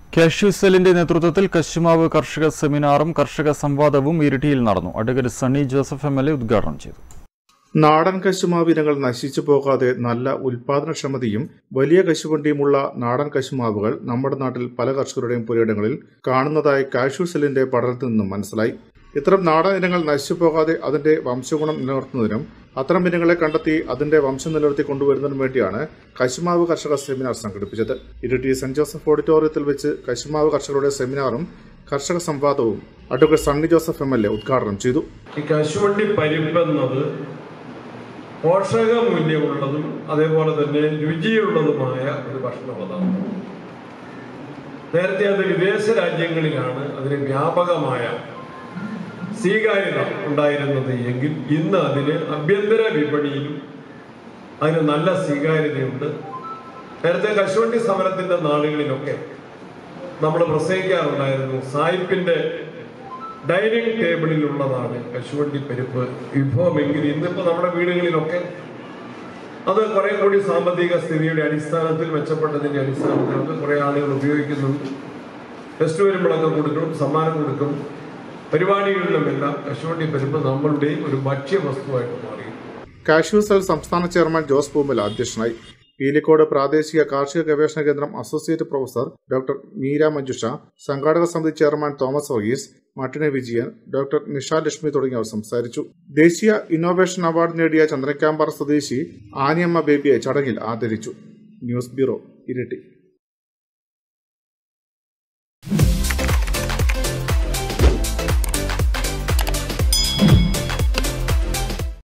cashew സെല്ലിന്റെ നേതൃത്വത്തിൽ കശുമാവ് കർഷക സെമിനാറും കർഷക സംവാദവും ഇരിട്ടിയിൽ നടന്നു advocate Sunny Joseph M L A ഉദ്ഘാടനം ചെയ്തു നാടൻ കശുമാവ് ഇനങ്ങൾ നശിച്ചു പോകാതെ നല്ല ഉൽപാദനക്ഷമതയും വലിയ കശുവണ്ടിയുമുള്ള നാടൻ കശുമാവുകൾ നമ്മുടെ നാട്ടിൽ പല കർഷകരുടെയും പുരയിടങ്ങളിൽ കാണുന്നതായി കാഷ്യൂ സെല്ലിന്റെ പഠനത്തിൽ നിന്നും മനസ്സിലായി ഇത്തരം നാടൻ ഇനങ്ങൾ നശിച്ചു പോകാതെ അതിന്റെ വംശഗുണം നിലനിർത്തുന്നതിനും അത്തരം ഇനങ്ങളെ കണ്ടെത്തി അതിന്റെ വംശം നിലനിർത്തി കൊണ്ടുവരുന്നതിനും വേണ്ടിയാണ് കശുമാവ് കർഷക സെമിനാർ സംഘടിപ്പിച്ചത് ഇരിട്ടി സെന്റ് ജോസഫ് ഓഡിറ്റോറിയത്തിൽ വെച്ച് കശുമാവ് കർഷകരുടെ സെമിനാറും കർഷക സംവാദവും advocate Sunny Joseph M L A ഉദ്ഘാടനം ചെയ്തു ഈ കശുവണ്ടി പരിപ്പെന്നത് പോഷക മൂല്യമുള്ളതും അതേപോലെ തന്നെ രുചിയുള്ളതുമായ ഒരു ഭക്ഷണ പദാർത്ഥം നേരത്തെ അത് വിദേശ രാജ്യങ്ങളിലാണ് അതിന് വ്യാപകമായ സ്വീകാര്യത ഉണ്ടായിരുന്നത് എങ്കിൽ ഇന്ന് അതിന് ആഭ്യന്തര വിപണിയിലും അതിന് നല്ല സ്വീകാര്യതയുണ്ട് നേരത്തെ കശുവണ്ടി സമരത്തിന്റെ നാളുകളിലൊക്കെ നമ്മൾ പ്രസംഗിക്കാറുണ്ടായിരുന്നു സായിപ്പിന്റെ ഡൈനിങ് ടേബിളിലുള്ളതാണ് കശുവണ്ടി പരിപ്പ് വിഭവമെങ്കിൽ ഇന്നിപ്പോ നമ്മുടെ വീടുകളിലൊക്കെ അത് കുറെ കൂടി സാമ്പത്തിക സ്ഥിതിയുടെ അടിസ്ഥാനത്തിൽ മെച്ചപ്പെട്ടതിന്റെ അടിസ്ഥാനത്തിലൊക്കെ കുറെ ആളുകൾ ഉപയോഗിക്കുന്നുണ്ട് ടെസ്റ്റ് വരുമ്പോഴൊക്കെ കൊടുക്കണം സമ്മാനം കൊടുക്കും പരിപാടികളിലുമെല്ലാം കശുവണ്ടി പരിപ്പ് നമ്മളുടെയും ഒരു ഭക്ഷ്യവസ്തുവായിട്ട് മാറി കാഷ്യൂ സെൽ സംസ്ഥാന ചെയർമാൻ ജോസ് പൂമല അധ്യക്ഷനായി പീലിക്കോട് പ്രാദേശിക കാർഷിക ഗവേഷണ കേന്ദ്രം associate professor doctor Meera Manjusha സംഘാടക സമിതി ചെയർമാൻ തോമസ് വർഗീസ് മട്ടിനെ വിജയൻ ഡോക്ടർ നിഷ ലക്ഷ്മി തുടങ്ങിയവർ സംസാരിച്ചു ദേശീയ ഇന്നോവേഷൻ അവാർഡ് നേടിയ ചന്ദ്രക്കാമ്പാറ സ്വദേശി ആനിയമ്മ ബേബിയെ ചടങ്ങിൽ ആദരിച്ചു ന്യൂസ് ബ്യൂറോ ഇരിട്ടി